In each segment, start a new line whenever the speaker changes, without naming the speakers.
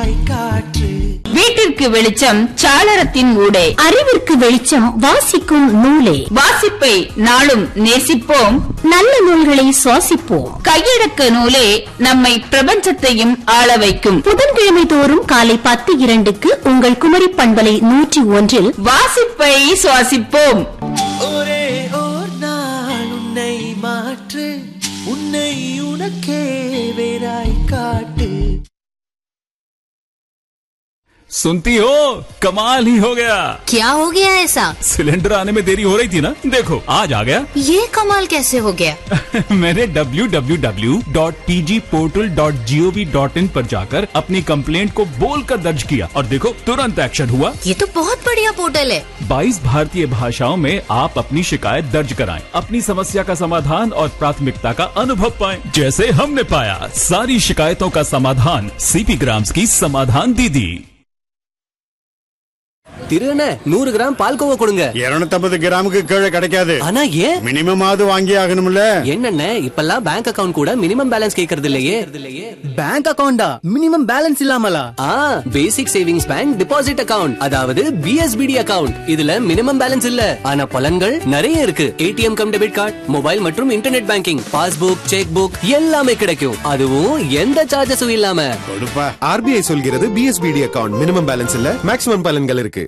வேறாய் காற்று
வீட்டிற்கு வெளிச்சம் சாளரத்தின் ஊடே
அறிவிற்கு வெளிச்சம் வாசிக்கும் நூலே
வாசிப்பை நாளும் நேசிப்போம்
நல்ல நூல்களை சுவாசிப்போம்
கையடக்க நூலே நம்மை பிரபஞ்சத்தையும் ஆள வைக்கும்
புதன்கிழமை தோறும் காலை பத்து இரண்டுக்கு உங்கள் குமரி பண்பலை நூற்றி ஒன்றில்
வாசிப்பை சுவாசிப்போம்
ஒரே ஓர் நாள் உன்னை மாற்று உன்னை உனக்கே வேறாய் காட்டு
सुनती हो कमाल ही हो गया
क्या हो गया ऐसा
सिलेंडर आने में देरी हो रही थी ना देखो आज आ गया
ये कमाल कैसे हो गया
मैंने www.pgportal.gov.in पर जाकर अपनी कंप्लेंट को बोलकर दर्ज किया और देखो तुरंत एक्शन हुआ
ये तो बहुत बढ़िया पोर्टल है
22 भारतीय भाषाओं में आप अपनी शिकायत दर्ज कराएं, अपनी समस्या का समाधान और प्राथमिकता का अनुभव पाएं, जैसे हमने पाया सारी शिकायतों का समाधान सीपी ग्राम्स की समाधान दीदी
திருண்ண நூறு கிராம் பால்கோவா கொடுங்க
இருநூத்தம்பது கிராமுக்கு கீழே கிடைக்காது
ஆனா ஏன்
மினிமம் ஆவது வாங்கி ஆகணும்ல
என்னென்ன இப்பெல்லாம் பேங்க் அக்கவுண்ட் கூட மினிமம் பேலன்ஸ் கேக்குறது இல்லையே பேங்க் அக்கவுண்டா மினிமம் பேலன்ஸ் இல்லாமலா ஆ basic savings bank deposit account அதாவது பிஎஸ்பிடி அக்கவுண்ட் இதுல மினிமம் பேலன்ஸ் இல்ல ஆனா பலன்கள் நிறைய இருக்கு ATM cum debit card mobile மற்றும் internet banking passbook cheque book எல்லாமே கிடைக்கும் அதுவும் எந்த சார்ஜஸும் இல்லாம
கொடுப்பா
ஆர்பிஐ சொல்கிறது பிஎஸ்பிடி அக்கவுண்ட் மினிமம் பேலன்ஸ் இல்ல மேக்ஸிமம் பலன்கள் இருக்கு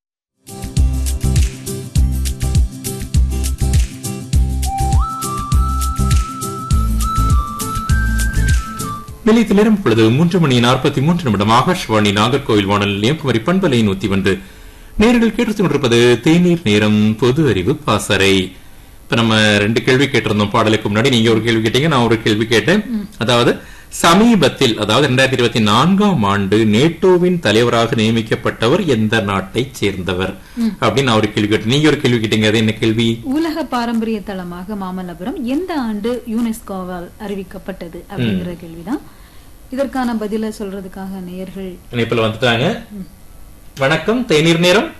நிலையத்தில் நேரம் பொழுது மூன்று மணி நாற்பத்தி மூன்று நிமிடம் ஆகாஷ்வாணி நாகர்கோவில் வானல் நிலையம் குமரி பண்பலை நூத்தி ஒன்று நேர்கள் கேட்டுக் கொண்டிருப்பது தேநீர் நேரம் பொது அறிவு பாசறை இப்ப நம்ம ரெண்டு கேள்வி கேட்டிருந்தோம் பாடலுக்கு முன்னாடி நீங்க ஒரு கேள்வி கேட்டீங்க நான் ஒரு கேள்வி கேட்டேன் அதாவது சமீபத்தில் அதாவது இரண்டாயிரத்தி இருபத்தி நான்காம் ஆண்டு நேட்டோவின் தலைவராக நியமிக்கப்பட்டவர் எந்த நாட்டை சேர்ந்தவர் அப்படின்னு நான் ஒரு கேள்வி கேட்டேன் நீங்க ஒரு கேள்வி கேட்டீங்க அது என்ன கேள்வி
உலக பாரம்பரிய தளமாக மாமல்லபுரம் எந்த ஆண்டு யுனெஸ்கோவால் அறிவிக்கப்பட்டது அப்படிங்கிற கேள்விதான் இதற்கான பதில சொல்றதுக்காக நேயர்கள்
இணைப்புல வந்துட்டாங்க வணக்கம் தேநீர் நேரம்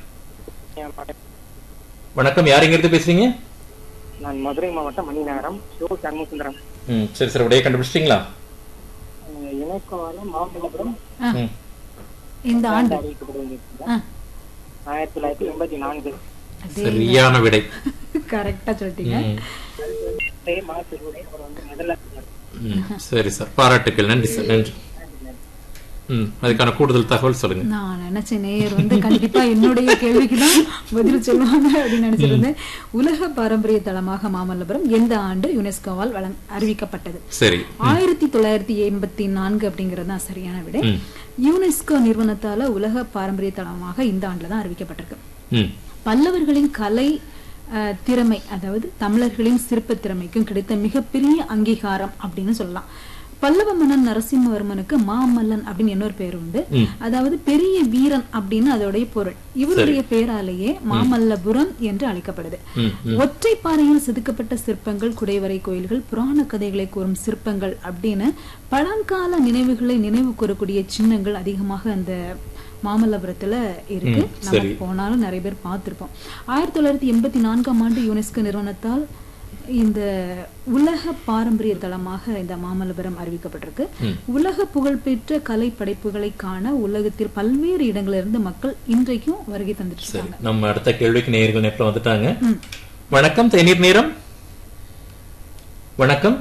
வணக்கம் யார் இங்க இருந்து பேசுறீங்க
நான் மதுரை மாவட்டம் மணிநகரம் ஷோ சண்முகசுந்தரம்
ம், சரி சரி உடைய கண்டுபிடிச்சிட்டீங்களா
யுனெஸ்கோவால மாமல்லபுரம்
ஆ,
ம்.
இந்த ஆண்டு
அறிவிக்கப்பட்டு
ஆ,
ஆயிரத்தி தொள்ளாயிரத்தி எண்பத்தி நான்கு
சரியான விடை
கரெக்டா சொல்லிட்டீங்க
ம்,
மார்ச் இருபது அப்புறம் வந்து நெதர்லாந்து
ம், சரி சார் பாராட்டுக்கள் நன்றி சார் நன்றி ம் அதுக்கான கூடுதல் தகவல் சொல்லுங்க
நான் நினைச்சேன் நேயர் வந்து கண்டிப்பா என்னுடைய கேள்விக்குதான் பதில் சொல்லுவாங்க அப்படின்னு நினைச்சிருந்தேன் உலக பாரம்பரிய தளமாக மாமல்லபுரம் எந்த ஆண்டு யுனெஸ்கோவால் வழங் அறிவிக்கப்பட்டது
சரி
ஆயிரத்தி தொள்ளாயிரத்தி எண்பத்தி நான்கு அப்படிங்கிறது தான் சரியான விடை
ம்.
யுனெஸ்கோ நிறுவனத்தால உலக பாரம்பரிய தளமாக இந்த ஆண்டுல தான் அறிவிக்கப்பட்டிருக்கு
ம்
பல்லவர்களின் கலை அஹ், திறமை அதாவது தமிழர்களின் சிற்ப திறமைக்கும் கிடைத்த மிகப்பெரிய அங்கீகாரம் அப்படின்னு சொல்லலாம் பல்லவ மன்னன் நரசிம்மவர்மனுக்கு மாமல்லன் அப்படின்னு இன்னொரு பேர் உண்டு அதாவது பெரிய வீரன் அப்படின்னு அதோடைய பொருள் இவருடைய பேராலேயே மாமல்லபுரம் என்று அழைக்கப்படுது ஒற்றை பாறையில் செதுக்கப்பட்ட சிற்பங்கள் குடைவரை கோயில்கள் புராண கதைகளை கூறும் சிற்பங்கள் அப்படின்னு பழங்கால நினைவுகளை நினைவு கூறக்கூடிய சின்னங்கள் அதிகமாக அந்த மாமல்லபுரத்துல இருக்கு நம்ம
சரி.
போனாலும் நிறைய பேர் பார்த்திருப்போம் ஆயிரத்தி தொள்ளாயிரத்தி எண்பத்தி நான்காம் ஆண்டு யுனெஸ்கோ நிறுவனத்தால் இந்த உலக பாரம்பரிய தளமாக இந்த மாமல்லபுரம் அறிவிக்கப்பட்டிருக்கு உலக புகழ்பெற்ற கலை படைப்புகளை காண உலகத்தில் பல்வேறு இடங்களிலிருந்து மக்கள் இன்றைக்கும் வருகை தந்துட்டு
சரி
இருக்காங்க
நம்ம அடுத்த கேள்விக்கு நேர்கள் நேரத்தில் வந்துட்டாங்க வணக்கம் தேநீர் நேரம் வணக்கம்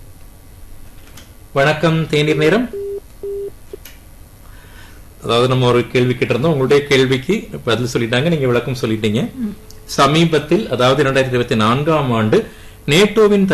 வணக்கம் தேநீர் நேரம் அதாவது நம்ம ஒரு கேள்வி கேட்டிருந்தோம் உங்களுடைய கேள்விக்கு பதில் சொல்லிட்டாங்க நீங்க விளக்கம் சொல்லிட்டீங்க சமீபத்தில் அதாவது இரண்டாயிரத்தி இருபத்தி நான்காம் ஆண்டு நேட்டோவின்